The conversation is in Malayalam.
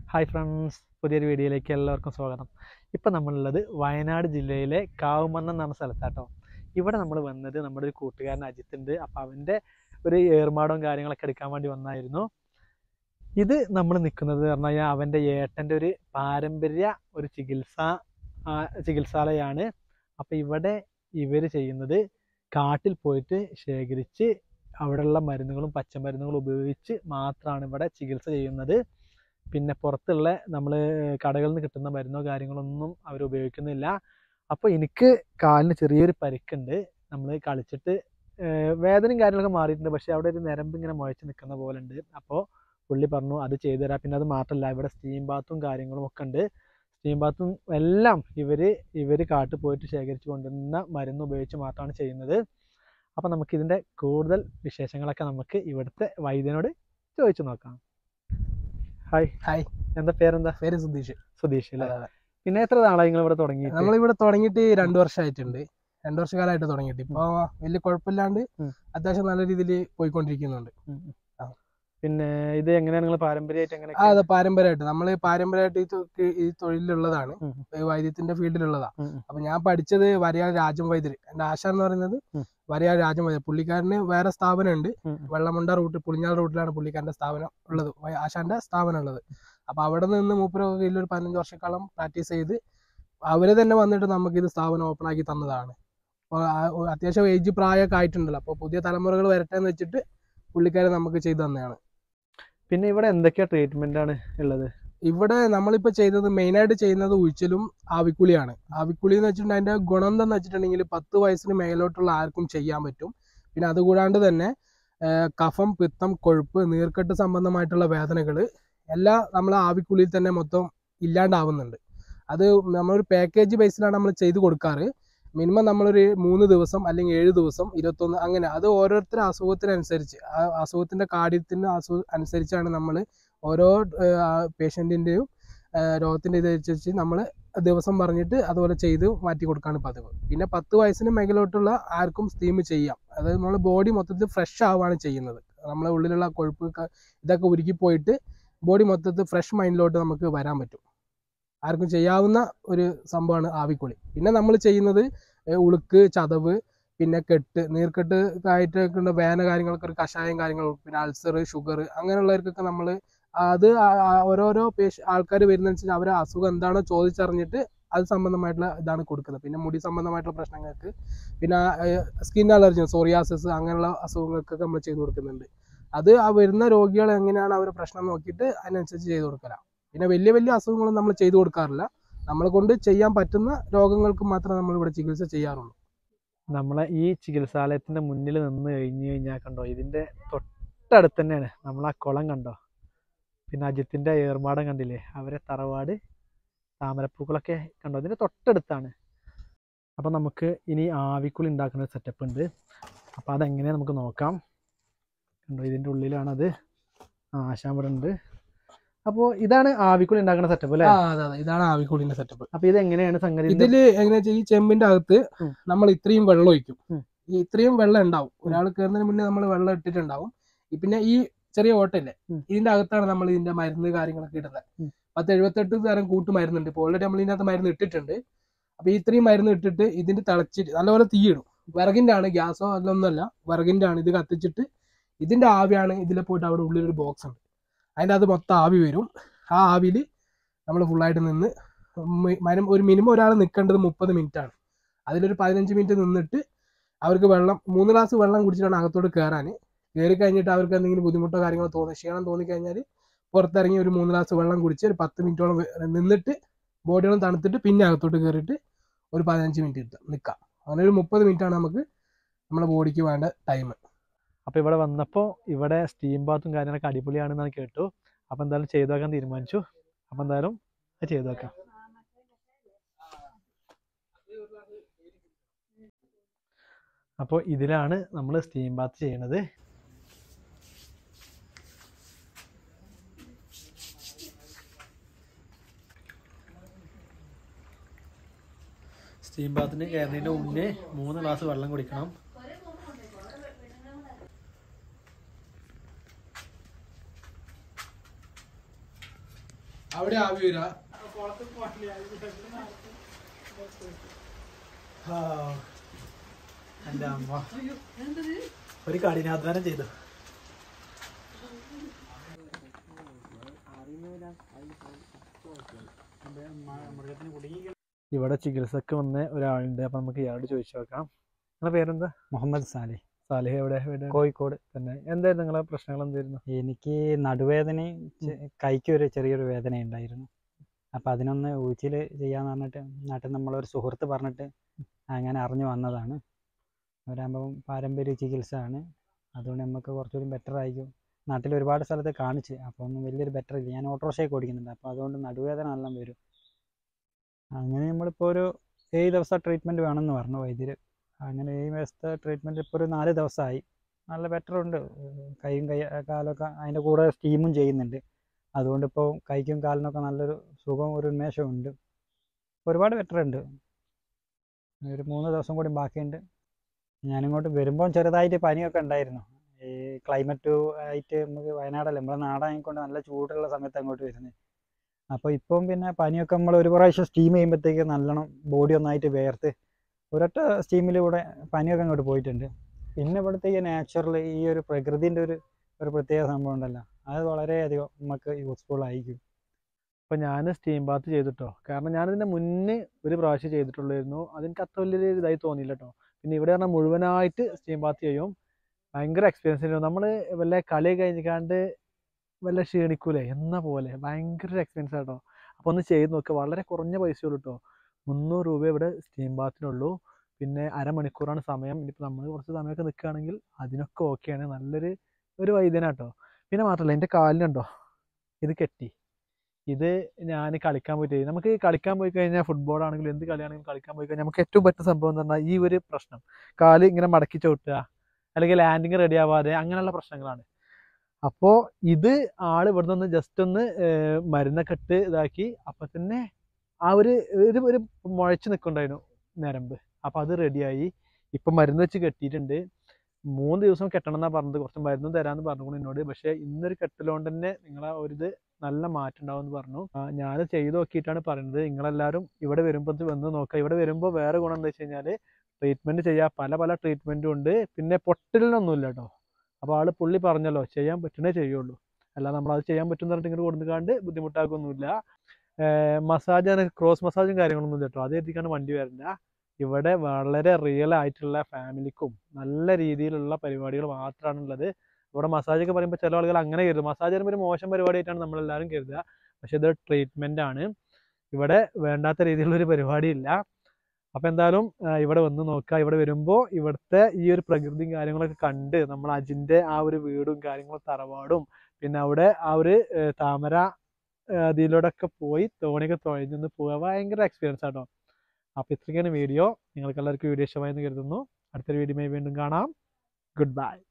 ഹായ് ഫ്രണ്ട്സ് പുതിയൊരു വീഡിയോയിലേക്ക് എല്ലാവർക്കും സ്വാഗതം ഇപ്പം നമ്മളുള്ളത് വയനാട് ജില്ലയിലെ കാവുമണ്ണം എന്ന് പറഞ്ഞ സ്ഥലത്താട്ടോ ഇവിടെ നമ്മൾ വന്നത് നമ്മുടെ ഒരു കൂട്ടുകാരൻ അജിത്ത് ഉണ്ട് അപ്പോൾ അവൻ്റെ ഒരു ഏർമാടവും കാര്യങ്ങളൊക്കെ എടുക്കാൻ വേണ്ടി വന്നായിരുന്നു ഇത് നമ്മൾ നിൽക്കുന്നത് പറഞ്ഞു കഴിഞ്ഞാൽ അവൻ്റെ ഏട്ടൻ്റെ ഒരു പാരമ്പര്യ ഒരു ചികിത്സ ആ, ചികിത്സാലയാണ് അപ്പോൾ ഇവിടെ ഇവർ ചെയ്യുന്നത് കാട്ടിൽ പോയിട്ട് ശേഖരിച്ച് അവിടെയുള്ള മരുന്നുകളും പച്ചമരുന്നുകളും ഉപയോഗിച്ച് മാത്രമാണ് ഇവിടെ ചികിത്സ ചെയ്യുന്നത് പിന്നെ പുറത്തുള്ള നമ്മൾ കടകളിൽ നിന്ന് കിട്ടുന്ന മരുന്നോ കാര്യങ്ങളൊന്നും അവർ ഉപയോഗിക്കുന്നില്ല അപ്പോൾ എനിക്ക് കാലിന് ചെറിയൊരു പരിക്കുണ്ട് നമ്മൾ കളിച്ചിട്ട് ഏർ വേദനയും കാര്യങ്ങളൊക്കെ മാറിയിട്ടുണ്ട് പക്ഷേ അവിടെ ഒരു നരമ്പ് ഇങ്ങനെ മുഴച്ച് നിൽക്കുന്ന പോലെ ഉണ്ട് അപ്പോൾ പുള്ളി പറഞ്ഞു അത് ചെയ്തു തരാം പിന്നെ അത് മാത്രമല്ല ഇവിടെ സ്റ്റീം ബാത്തും കാര്യങ്ങളും ഒക്കെ ഉണ്ട് സ്റ്റീം ബാത്തും എല്ലാം ഇവർ ഇവർ കാട്ടിൽ പോയിട്ട് ശേഖരിച്ച് കൊണ്ടുവരുന്ന മരുന്ന് ഉപയോഗിച്ച് മാത്രമാണ് ചെയ്യുന്നത് അപ്പോൾ നമുക്കിതിൻ്റെ കൂടുതൽ വിശേഷങ്ങളൊക്കെ നമുക്ക് ഇവിടുത്തെ വൈദ്യനോട് ചോദിച്ചു നോക്കാം ഹായ് ഹായ് എന്താ പേരെന്താ പേര് സുധീഷ് സുധീഷ് അല്ലേ അതെ, അതെ. പിന്നെ എത്ര നാളായി നിങ്ങൾ ഇവിടെ തുടങ്ങി നമ്മളിവിടെ തുടങ്ങിയിട്ട് രണ്ടു വർഷമായിട്ടുണ്ട് രണ്ടു വർഷക്കാലമായിട്ട് തുടങ്ങിയിട്ട് ഇപ്പൊ വലിയ കുഴപ്പമില്ലാണ്ട് ഉം. അത്യാവശ്യം നല്ല രീതിയിൽ പോയിക്കൊണ്ടിരിക്കുന്നുണ്ട് ആ. പിന്നെ ഇത് എങ്ങനെയാണ് നിങ്ങൾ പാരമ്പര്യമായിട്ട് എങ്ങനെ ആ അതെ പാരമ്പര്യമായിട്ട് നമ്മൾ പാരമ്പര്യമായിട്ട് ഈ തൊ- ഈ തൊഴിലിലുള്ളതാണ് ഉം. ഈ വൈദ്യത്തിന്റെ ഫീൽഡിലുള്ളതാ ഉം, ഉം. അപ്പൊ ഞാൻ പഠിച്ചത് വരയാൾ രാജം വൈദ്യര് എന്റെ ആശ എന്ന് പറയുന്നത് ഉം. വരയാൾ രാജം വൈദ്യർ പുള്ളിക്കാരന് വേറെ സ്ഥാപനമുണ്ട് ഉം, ഉം. വെള്ളമുണ്ട റൂട്ട് പുളിഞ്ഞാൽ റൂട്ടിലാണ് പുള്ളിക്കാരന്റെ സ്ഥാപനം ഉള്ളത് വ- ആശാന്റെ സ്ഥാപനം ഉള്ളത് അപ്പൊ അവിടെ നിന്ന് മൂപ്പരൊക്കെ കീഴിൽ ഒരു പതിനഞ്ച് വർഷക്കാലം പ്രാക്ടീസ് ചെയ്ത് അവര് തന്നെ വന്നിട്ട് നമുക്ക് ഇത് സ്ഥാപനം ഓപ്പൺ ആക്കി തന്നതാണ് അപ്പോൾ ആ- ഒ- അത്യാവശ്യം ഏജ് പ്രായമൊക്കെ ആയിട്ടുണ്ടല്ലോ അപ്പോൾ പുതിയ തലമുറകൾ വരട്ടെ എന്ന് വെച്ചിട്ട് പുള്ളിക്കാരൻ നമുക്ക് ചെയ്തു തന്നെയാണ് പിന്നെ ഇവിടെ എന്തൊക്കെയാ ട്രീറ്റ്മെന്റ് ആണ് ഉള്ളത് ഇവിടെ നമ്മളിപ്പോൾ ചെയ്യുന്നത് മെയിനായിട്ട് ചെയ്യുന്നത് ഉഴിച്ചിലും ആവിക്കുളിയാണ് ആവിക്കുളി എന്ന് വെച്ചിട്ടുണ്ടെങ്കിൽ അതിന്റെ ഗുണം എന്താന്ന് വെച്ചിട്ടുണ്ടെങ്കിൽ പത്ത് വയസ്സിന് മേലോട്ടുള്ള ആർക്കും ചെയ്യാൻ പറ്റും പിന്നെ അതുകൂടാണ്ട് തന്നെ ആ, കഫം പിത്തം കൊഴുപ്പ് നീർക്കെട്ട് സംബന്ധമായിട്ടുള്ള വേദനകൾ എല്ലാം നമ്മൾ ആവിക്കുളിയിൽ തന്നെ മൊത്തം ഇല്ലാണ്ടാവുന്നുണ്ട് അത് നമ്മളൊരു പാക്കേജ് ബേസിലാണ് നമ്മൾ ചെയ്ത് കൊടുക്കാറ് മിനിമം നമ്മളൊരു മൂന്ന് ദിവസം അല്ലെങ്കിൽ ഏഴ് ദിവസം ഇരുപത്തൊന്ന് അങ്ങനെ അത് ഓരോരുത്തരുടെ അസുഖത്തിനനുസരിച്ച് ആ അസുഖത്തിന്റെ കാഠിന്യത്തിന് അസു അനുസരിച്ചാണ് നമ്മൾ ഓരോ പേഷ്യൻറ്റിൻ്റെയും രോഗത്തിൻ്റെ ഇതനുസരിച്ച് നമ്മൾ ദിവസം പറഞ്ഞിട്ട് അതുപോലെ ചെയ്ത് മാറ്റി കൊടുക്കാണ് പതിവ് പിന്നെ പത്ത് വയസ്സിന് മേഖലോട്ടുള്ള ആർക്കും സ്റ്റീം ചെയ്യാം അതായത് നമ്മൾ ബോഡി മൊത്തത്തിൽ ഫ്രഷ് ആവുകയാണ് ചെയ്യുന്നത് നമ്മളെ ഉള്ളിലുള്ള കൊഴുപ്പ് ക- ഇതൊക്കെ ഉരുക്കി പോയിട്ട് ബോഡി മൊത്തത്തിൽ ഫ്രഷ് മൈൻഡിലോട്ട് നമുക്ക് വരാൻ പറ്റും ആർക്കും ചെയ്യാവുന്ന ഒരു സംഭവമാണ് ആവിക്കുളി പിന്നെ നമ്മൾ ചെയ്യുന്നത് ഏഹ് ഉളുക്ക് ചതവ് പിന്നെ കെട്ട് നീർക്കെട്ട് ആയിട്ടൊക്കെ വേന കാര്യങ്ങളൊക്കെ ഒരു കഷായം കാര്യങ്ങൾ പിന്നെ അൾസർ ഷുഗർ അങ്ങനെയുള്ളവർക്കൊക്കെ നമ്മൾ അത് ആ- ആ ഓരോരോ പേഷ ആൾക്കാർ വരുന്നതനുസരിച്ച് അവരെ അസുഖം എന്താണോ ചോദിച്ചറിഞ്ഞിട്ട് അത് സംബന്ധമായിട്ടുള്ള ഇതാണ് കൊടുക്കുന്നത് പിന്നെ മുടി സംബന്ധമായിട്ടുള്ള പ്രശ്നങ്ങൾക്ക് പിന്നെ സ്കിൻ അലർജി സോറിയാസിസ് അങ്ങനെയുള്ള അസുഖങ്ങൾക്കൊക്കെ നമ്മൾ ചെയ്തു കൊടുക്കുന്നുണ്ട് അത് ആ വരുന്ന രോഗികൾ എങ്ങനെയാണ് അവരുടെ പ്രശ്നം നോക്കിയിട്ട് അതിനനുസരിച്ച് ചെയ്തു കൊടുക്കലാണ് പിന്നെ വലിയ വലിയ അസുഖങ്ങളൊന്നും നമ്മൾ ചെയ്തു കൊടുക്കാറില്ല നമ്മളെ കൊണ്ട് ചെയ്യാൻ പറ്റുന്ന രോഗങ്ങൾക്ക് മാത്രമേ നമ്മൾ ഇവിടെ ചികിത്സ ചെയ്യാറുള്ളൂ നമ്മളെ ഈ ചികിത്സാലയത്തിന്റെ മുന്നിൽ നിന്ന് കഴിഞ്ഞു കഴിഞ്ഞാൽ കണ്ടോ ഇതിന്റെ തൊട്ടടുത്ത് തന്നെയാണ് നമ്മൾ ആ കുളം കണ്ടോ പിന്നെ അജിത്തിന്റെ ഏർമാടം കണ്ടില്ലേ അവരെ തറവാട് താമരപ്പൂക്കളൊക്കെ കണ്ടോ ഇതിന്റെ തൊട്ടടുത്താണ് അപ്പോൾ നമുക്ക് ഇനി ആവിക്കുളി ഉണ്ടാക്കുന്ന ഒരു സെറ്റപ്പ് ഉണ്ട് അപ്പോൾ അതെങ്ങനെ നമുക്ക് നോക്കാം കണ്ടോ ഇതിന്റെ ഉള്ളിലാണത് ആ ആശാമ്പടം ഉണ്ട് അപ്പോൾ ഇതാണ് ആവിക്കുളി ഉണ്ടാക്കുന്ന സെറ്റപ്പ് അല്ലേ ആ അതെ അതെ ഇതാണ് ആവിക്കുളിന്റെ സെറ്റപ്പ് അപ്പോൾ ഇത് എങ്ങനെയാണ് സംഗതി ഇതിന്റെ- ഇതില് എങ്ങനെയാ വെച്ചാൽ ഈ ചെമ്പിന്റെ അകത്ത് ഉം. നമ്മൾ ഇത്രയും വെള്ളം ഒഴിക്കും ഉം. ഈ ഇത്രയും വെള്ളം ഉണ്ടാവും ഒരാൾ കയറുന്നതിന് മുന്നേ നമ്മൾ വെള്ളം ഇട്ടിട്ടുണ്ടാവും ഈ പിന്നെ ഈ ചെറിയ ഓട്ടല്ലേ ഉം. ഇതിന്റെ അകത്താണ് നമ്മൾ ഇതിന്റെ മരുന്ന് കാര്യങ്ങളൊക്കെ ഇടുന്നത് ഉം. പത്ത് എഴുപത്തെട്ട് തരം കൂട്ട് മരുന്നുണ്ട് ഇപ്പോൾ ഓൾറെഡി നമ്മൾ ഇതിനകത്ത് മരുന്ന് ഇട്ടിട്ടുണ്ട് അപ്പൊ ഈ ഇത്രയും മരുന്ന് ഇട്ടിട്ട് ഇതിന്റെ തിളച്ചിട്ട് നല്ലപോലെ തീയിടും വിറകിന്റെ ആണ് ഗ്യാസോ അല്ലൊന്നുമല്ല വിറകിന്റെ ആണ് ഇത് കത്തിച്ചിട്ട് ഇതിന്റെ ആവിയാണ് ഇതിലെ പോയിട്ട് അവിടെ ഉള്ളിൽ ഒരു ബോക്സ് ഉണ്ട് അതിന്റെ അത് മൊത്തം ആവി വരും ആ ആവിയിൽ നമ്മൾ ഫുള്ളായിട്ട് നിന്ന് മി- മരം- ഒരു മിനിമം ഒരാൾ നിൽക്കേണ്ടത് മുപ്പത് മിനിറ്റ് ആണ് അതിലൊരു പതിനഞ്ച് മിനിറ്റ് നിന്നിട്ട് അവർക്ക് വെള്ളം മൂന്ന് ഗ്ലാസ് വെള്ളം കുടിച്ചിട്ടാണ് അകത്തോട്ട് കയറാൻ കയറി കഴിഞ്ഞിട്ട് അവർക്ക് എന്തെങ്കിലും ബുദ്ധിമുട്ടോ കാര്യങ്ങളോ തോന്നി ക്ഷീണം തോന്നിക്കഴിഞ്ഞാൽ പുറത്തിറങ്ങി ഒരു മൂന്ന് ഗ്ലാസ് വെള്ളം കുടിച്ച് ഒരു പത്ത് മിനിറ്റോളം വെ- നിന്നിട്ട് ബോഡിയോളം തണുത്തിട്ട് പിന്നെ അകത്തോട്ട് കയറിയിട്ട് ഒരു പതിനഞ്ച് മിനിറ്റ് ഇട്ട് നിൽക്കാം അങ്ങനെ ഒരു മുപ്പത് മിനിറ്റ് ആണ് നമുക്ക് നമ്മുടെ ബോഡിക്ക് വേണ്ട ടൈം അപ്പോൾ ഇവിടെ വന്നപ്പോൾ ഇവിടെ സ്റ്റീം ബാത്തും കാര്യങ്ങളൊക്കെ അടിപൊളിയാണെന്ന് കേട്ടു അപ്പോൾ എന്തായാലും ചെയ്തു നോക്കാൻ തീരുമാനിച്ചു അപ്പോൾ എന്തായാലും അത് ചെയ്തു നോക്കാം അപ്പോൾ ഇതിലാണ് നമ്മൾ സ്റ്റീം ബാത്ത് ചെയ്യണത് സ്റ്റീം ബാത്തിന് കയറുന്നതിൻ്റെ മുന്നേ മൂന്ന് ഗ്ലാസ് വെള്ളം കുടിക്കണം അവിടെ ആവി വരാ എൻ്റെ അമ്മ ഒരു കഠിനാധ്വാനം ചെയ്തു ഇവിടെ ചികിത്സക്ക് വന്ന ഒരാളുണ്ട് അപ്പൊ നമുക്ക് ഇയാളോട് ചോദിച്ചു നോക്കാം നിങ്ങളെ പേരെന്താ മുഹമ്മദ് സാലിഹ് സാലിഹ് എവിടെ എവിടെ കോഴിക്കോട് തന്നെ എന്തായിരുന്നു നിങ്ങളെ പ്രശ്നങ്ങൾ എന്തായിരുന്നു എനിക്ക് നടുവേദനയും ചെ- കൈക്ക് ഒരു ചെറിയൊരു വേദന ഉണ്ടായിരുന്നു അപ്പം അതിനൊന്ന് ഉഴിച്ചിൽ ചെയ്യാന്ന് പറഞ്ഞിട്ട് നാട്ടിൽ നമ്മളൊരു സുഹൃത്ത് പറഞ്ഞിട്ട് അങ്ങനെ അറിഞ്ഞു വന്നതാണ് അവരാകുമ്പം പാരമ്പര്യ ചികിത്സ ആണ് അതുകൊണ്ട് നമുക്ക് കുറച്ചുകൂടി ബെറ്റർ ആയിരിക്കും നാട്ടിൽ ഒരുപാട് സ്ഥലത്ത് കാണിച്ച് അപ്പോൾ ഒന്നും വലിയൊരു ബെറ്റർ ഇല്ല ഞാൻ ഓട്ടോറിക്ഷയൊക്കെ ഓടിക്കുന്നുണ്ട് അപ്പോൾ അതുകൊണ്ട് നടുവേദന നല്ല വരും അങ്ങനെ നമ്മളിപ്പോൾ ഒരു ഏഴ് ദിവസം ട്രീറ്റ്മെൻറ്റ് വേണമെന്ന് പറഞ്ഞു വൈദ്യർ അങ്ങനെ ഏഴ് ദിവസത്തെ ട്രീറ്റ്മെൻറ്റ് ഇപ്പോൾ ഒരു നാല് ദിവസമായി നല്ല ബെറ്റർ ഉണ്ട് കൈയും കൈ കാലൊക്കെ അതിൻ്റെ കൂടെ സ്റ്റീമും ചെയ്യുന്നുണ്ട് അതുകൊണ്ട് ഇപ്പോൾ കൈക്കും കാലിനൊക്കെ നല്ലൊരു സുഖം ഒരു ഉന്മേഷവും ഉണ്ട് ഒരുപാട് ബെറ്റർ ഉണ്ട് ഒരു മൂന്ന് ദിവസം കൂടി ബാക്കിയുണ്ട് ഞാനിങ്ങോട്ട് വരുമ്പോൾ ചെറുതായിട്ട് പനിയൊക്കെ ഉണ്ടായിരുന്നു ഈ ക്ലൈമറ്റ് ആയിട്ട് നമുക്ക് വയനാടല്ലേ നമ്മളെ നാടായതുകൊണ്ട് നല്ല ചൂടുള്ള സമയത്ത് അങ്ങോട്ട് വരുന്നത് അപ്പോൾ ഇപ്പം പിന്നെ പനിയൊക്കെ നമ്മൾ ഒരു പ്രാവശ്യം സ്റ്റീം ചെയ്യുമ്പോഴത്തേക്ക് നല്ലോണം ബോഡി ഒന്നായിട്ട് വേർത്ത് ഒരൊറ്റ സ്റ്റീമിലൂടെ പനിയൊക്കെ അങ്ങോട്ട് പോയിട്ടുണ്ട് പിന്നെ ഇവിടുത്തെ ഈ നാച്ചുറൽ ഈ ഒരു പ്രകൃതിൻ്റെ ഒരു ഒരു പ്രത്യേക സംഭവം ഉണ്ടല്ലോ അത് വളരെയധികം നമുക്ക് യൂസ്ഫുൾ ആയിരിക്കും അപ്പൊ ഞാൻ സ്റ്റീം ബാത്ത് ചെയ്തിട്ടോ കാരണം ഞാനതിന്റെ മുന്നേ ഒരു പ്രാവശ്യം ചെയ്തിട്ടുള്ളായിരുന്നു അതെനിക്ക് അത്ര വലിയൊരു ഇതായി തോന്നിയില്ല കേട്ടോ പിന്നെ ഇവിടെ പറഞ്ഞാൽ മുഴുവനായിട്ട് സ്റ്റീം ബാത്ത് ചെയ്യും ഭയങ്കര എക്സ്പീരിയൻസ് ആയിരുന്നു നമ്മൾ വല്ല കളി കഴിഞ്ഞിക്കാണ്ട് വല്ല ക്ഷീണിക്കൂലേ എന്ന പോലെ ഭയങ്കര എക്സ്പീരിയൻസ് ആട്ടോ അപ്പോൾ ഒന്ന് ചെയ്ത് നോക്കുക വളരെ കുറഞ്ഞ പൈസയുള്ളൂ കേട്ടോ മുന്നൂറ് രൂപ ഇവിടെ സ്റ്റീം ബാത്തിനുള്ളൂ പിന്നെ അരമണിക്കൂറാണ് സമയം ഇനിയിപ്പോൾ നമ്മൾ കുറച്ച് സമയമൊക്കെ നിൽക്കുകയാണെങ്കിൽ അതിനൊക്കെ ഓക്കെയാണ് നല്ലൊരു ഒരു വൈദ്യനാട്ടോ പിന്നെ മാത്രമല്ല എൻ്റെ കാലിനുണ്ടോ ഇത് കെട്ടി ഇത് ഞാൻ കളിക്കാൻ പോയിട്ട് നമുക്ക് കളിക്കാൻ പോയി കഴിഞ്ഞാൽ ഫുട്ബോൾ ആണെങ്കിലും എന്ത് കളിയാണെങ്കിലും കളിക്കാൻ പോയി കഴിഞ്ഞാൽ നമുക്ക് ഏറ്റവും പറ്റുന്ന സംഭവം എന്ന് പറഞ്ഞാൽ ഈ ഒരു പ്രശ്നം കാല് ഇങ്ങനെ മടക്കി ചവിട്ടുക അല്ലെങ്കിൽ ലാൻഡിങ് റെഡി ആവാതെ അങ്ങനെയുള്ള പ്രശ്നങ്ങളാണ് അപ്പോൾ ഇത് ആള് ഇവിടെ നിന്ന് ജസ്റ്റ് ഒന്ന് ഏർ മരുന്നൊക്കെ ഇട്ട് ഇതാക്കി അപ്പം തന്നെ ആ ഒരു ഒരു ഒരു മുഴച്ച് നിൽക്കുന്നുണ്ടായിരുന്നു ഞരമ്പ് അപ്പം അത് റെഡിയായി ഇപ്പം മരുന്ന് വെച്ച് കെട്ടിയിട്ടുണ്ട് മൂന്ന് ദിവസം കെട്ടണം എന്നാണ് പറഞ്ഞത് കുറച്ച് മരുന്നും തരാമെന്ന് പറഞ്ഞു എന്നോട് പക്ഷേ ഇന്നൊരു കെട്ടലുകൊണ്ട് തന്നെ നിങ്ങളെ ഒരു ഇത് നല്ല മാറ്റം ഉണ്ടാവും എന്ന് പറഞ്ഞു ഞാൻ ചെയ്ത് നോക്കിയിട്ടാണ് പറയുന്നത് നിങ്ങളെല്ലാവരും ഇവിടെ വരുമ്പോൾ ഇത് വന്ന് നോക്കുക ഇവിടെ വരുമ്പോൾ വേറെ ഗുണം എന്താ വെച്ച് കഴിഞ്ഞാൽ ട്രീറ്റ്മെൻറ്റ് ചെയ്യുക പല പല ട്രീറ്റ്മെൻറ്റും ഉണ്ട് പിന്നെ പൊട്ടലിനൊന്നുമില്ല കേട്ടോ അപ്പോൾ ആൾ പുള്ളി പറഞ്ഞല്ലോ ചെയ്യാൻ പറ്റണേ ചെയ്യുള്ളൂ അല്ലാതെ നമ്മളത് ചെയ്യാൻ പറ്റുന്ന പറഞ്ഞിട്ട് ഇങ്ങോട്ട് കൊടുക്കാണ്ട് ബുദ്ധിമുട്ടാക്കൊന്നുമില്ല മസാജ് ക്രോസ് മസാജും കാര്യങ്ങളൊന്നും ഇല്ല കേട്ടോ അത് എത്തിക്കാണ്ട് വണ്ടി വരില്ല ഇവിടെ വളരെ റിയൽ ആയിട്ടുള്ള ഫാമിലിക്കും നല്ല രീതിയിലുള്ള പരിപാടികൾ മാത്രമാണ് ഉള്ളത് ഇവിടെ മസാജ് ഒക്കെ പറയുമ്പോൾ ചില ആളുകൾ അങ്ങനെ കരുതും മസാജ് പറയുമ്പോൾ ഒരു മോശം പരിപാടിയായിട്ടാണ് നമ്മളെല്ലാവരും കരുതുക പക്ഷെ ഇത് ട്രീറ്റ്മെൻ്റ് ആണ് ഇവിടെ വേണ്ടാത്ത രീതിയിലുള്ള ഒരു പരിപാടിയില്ല അപ്പോൾ എന്തായാലും ആ, ഇവിടെ വന്ന് നോക്കുക ഇവിടെ വരുമ്പോൾ ഇവിടുത്തെ ഈ ഒരു പ്രകൃതിയും കാര്യങ്ങളൊക്കെ കണ്ട് നമ്മൾ അജിൻ്റെ ആ ഒരു വീടും കാര്യങ്ങളും തറവാടും പിന്നെ അവിടെ ആ ഒരു ഏ, താമര ഏ, അതിലൂടെയൊക്കെ പോയി തോണിയൊക്കെ തുഴഞ്ഞൊന്ന് പോവുക ഭയങ്കര എക്സ്പീരിയൻസ് ആട്ടോ അപ്പോൾ ഇത്രയ്ക്കാണ് വീഡിയോ നിങ്ങൾക്ക് എല്ലാവർക്കും വീഡിയോ ഇഷ്ടമായെന്ന് കരുതുന്നു അടുത്തൊരു വീഡിയോ വീണ്ടും കാണാം ഗുഡ് ബൈ